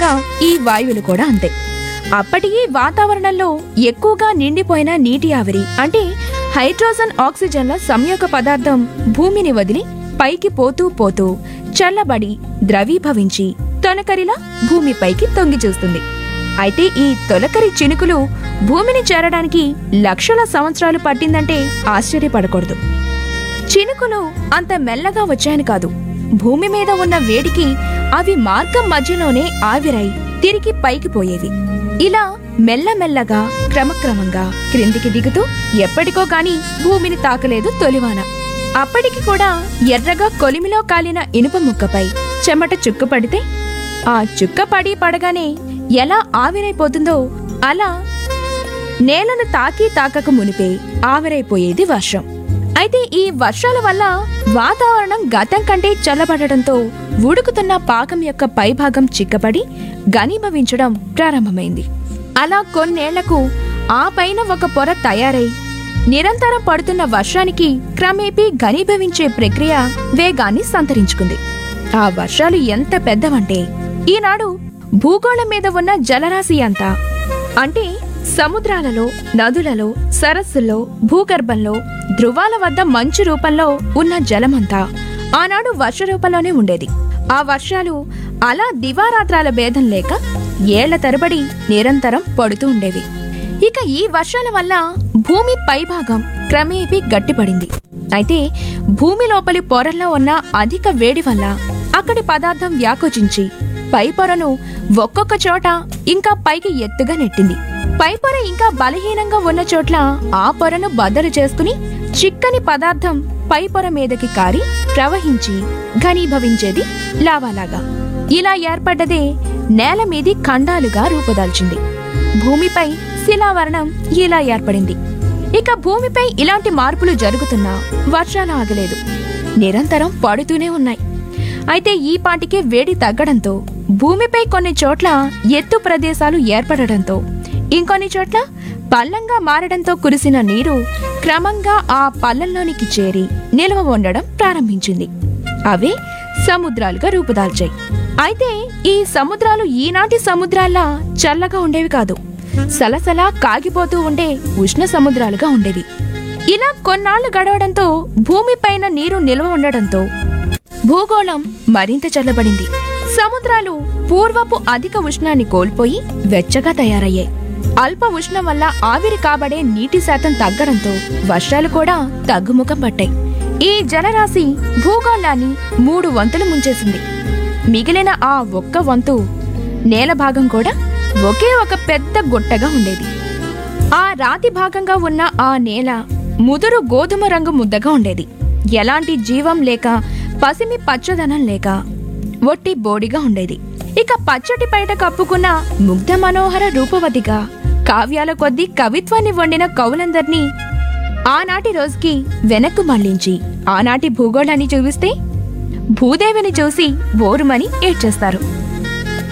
ఉన్న ఈ వాయువులు కూడా అంతే అప్పటికి వాతావరణంలో ఎక్కువగా నిండిపోయిన నీటి ఆవిరి అంటే హైడ్రోజన్ ఆక్సిజన్ల సంయోగ పదార్థం భూమిని వదిలి పైకి పోతూ పోతూ చల్లబడి ద్రవీభవించి తొలకరిలా భూమిపైకి తొంగి చూస్తుంది అయితే ఈ తొలకరి చినుకులు భూమిని చేరడానికి లక్షల సంవత్సరాలు పట్టిందంటే ఆశ్చర్యపడకూడదు చినుకులు అంత మెల్లగా వచ్చాయని కాదు భూమి మీద ఉన్న వేడికి అవి మార్గం మధ్యలోనే ఆవిరై తిరిగి పైకి పోయేవి ఇలా మెల్లమెల్లగా క్రమక్రమంగా క్రిందికి దిగుతూ ఎప్పటికో గాని భూమిని తాకలేదు తొలివాన అప్పటికి కూడా ఎర్రగా కొలిమిలో కాలిన ఇనుప ముక్కపై చెమట చుక్క పడితే ఆ చుక్క పడి పడగానే ఎలా ఆవిరైపోతుందో అలా నేలను తాకి తాకక మునిపే ఆవిరైపోయేది వర్షం అయితే ఈ వర్షాల వల్ల వాతావరణం గతం కంటే చల్లబడటంతో ఉడుకుతున్న పాకం యొక్క పైభాగం చిక్కబడి ఘనీభవించడం ప్రారంభమైంది అలా కొన్నేళ్లకు ఆ పైన ఒక పొర తయారై నిరంతరం పడుతున్న వర్షానికి క్రమేపీ ఘనీభవించే ప్రక్రియ వేగాన్ని సంతరించుకుంది ఆ వర్షాలు ఎంత పెద్దవంటే ఈనాడు భూగోళం మీద ఉన్న జలరాశి అంతా అంటే సముద్రాలలో నదులలో సరస్సుల్లో భూగర్భంలో ధృవాల వద్ద మంచు రూపంలో ఉన్న జలమంతా ఆనాడు వర్ష రూపంలోనే ఉండేది ఆ వర్షాలు అలా దివారాత్రాల భేదం లేక ఏళ్ల తరబడి నిరంతరం పడుతూ ఉండేవి ఇక ఈ వర్షాల వల్ల భూమి పైభాగం క్రమేపీ గట్టిపడింది అయితే భూమి లోపలి పొరల్లో ఉన్న అధిక వేడి వల్ల అక్కడి పదార్థం వ్యాకోచించి పై పొరను ఒక్కొక్క చోట ఇంకా పైకి ఎత్తుగా నెట్టింది పై పొర ఇంకా బలహీనంగా ఉన్న చోట్ల ఆ పొరను బద్దలు చేసుకుని చిక్కని పదార్థం పై పొర మీదకి కారి ప్రవహించి ఘనీభవించేది లావాలాగా ఇలా ఏర్పడ్డదే నేల మీది ఖండాలుగా రూపుదాల్చింది భూమిపై శిలావరణం ఇలా ఏర్పడింది ఇక భూమిపై ఇలాంటి మార్పులు జరుగుతున్నా వర్షాలు ఆగలేదు నిరంతరం పడుతూనే ఉన్నాయి అయితే ఈ పాటికే వేడి తగ్గడంతో భూమిపై కొన్ని చోట్ల ఎత్తు ప్రదేశాలు ఏర్పడడంతో ఇంకొన్ని చోట్ల పల్లంగా మారడంతో కురిసిన నీరు క్రమంగా ఆ పల్లంలోనికి చేరి నిల్వ ఉండడం ప్రారంభించింది అవే సముద్రాలుగా రూపుదాల్చాయి అయితే ఈ సముద్రాలు ఈనాటి సముద్రాల్లా చల్లగా ఉండేవి కాదు సలసలా కాగిపోతూ ఉండే ఉష్ణ సముద్రాలుగా ఉండేవి ఇలా కొన్నాళ్లు గడవడంతో భూమిపైన నీరు నిల్వ ఉండడంతో భూగోళం మరింత చల్లబడింది సముద్రాలు పూర్వపు అధిక ఉష్ణాన్ని కోల్పోయి వెచ్చగా తయారయ్యాయి అల్ప ఉష్ణం వల్ల ఆవిరి కాబడే నీటి శాతం తగ్గడంతో వర్షాలు కూడా తగ్గుముఖం పట్టాయి ఈ జలరాశి భూగోళాన్ని మూడు వంతులు ముంచేసింది మిగిలిన ఆ ఒక్క వంతు నేల భాగం కూడా ఒకే ఒక పెద్ద గుట్టగా ఉండేది ఆ రాతి భాగంగా ఉన్న ఆ నేల ముదురు గోధుమ రంగు ముద్దగా ఉండేది ఎలాంటి జీవం లేక పసిమి పచ్చదనం లేక ఒట్టి బోడిగా ఉండేది ఇక పచ్చటి పైట కప్పుకున్న ముగ్ధ మనోహర రూపవతిగా కావ్యాల కొద్దీ కవిత్వాన్ని వండిన కవులందర్నీ ఆనాటి రోజుకి వెనక్కు మళ్లించి ఆనాటి భూగోళాన్ని చూపిస్తే భూదేవిని చూసి ఓరుమని ఏడ్చేస్తారు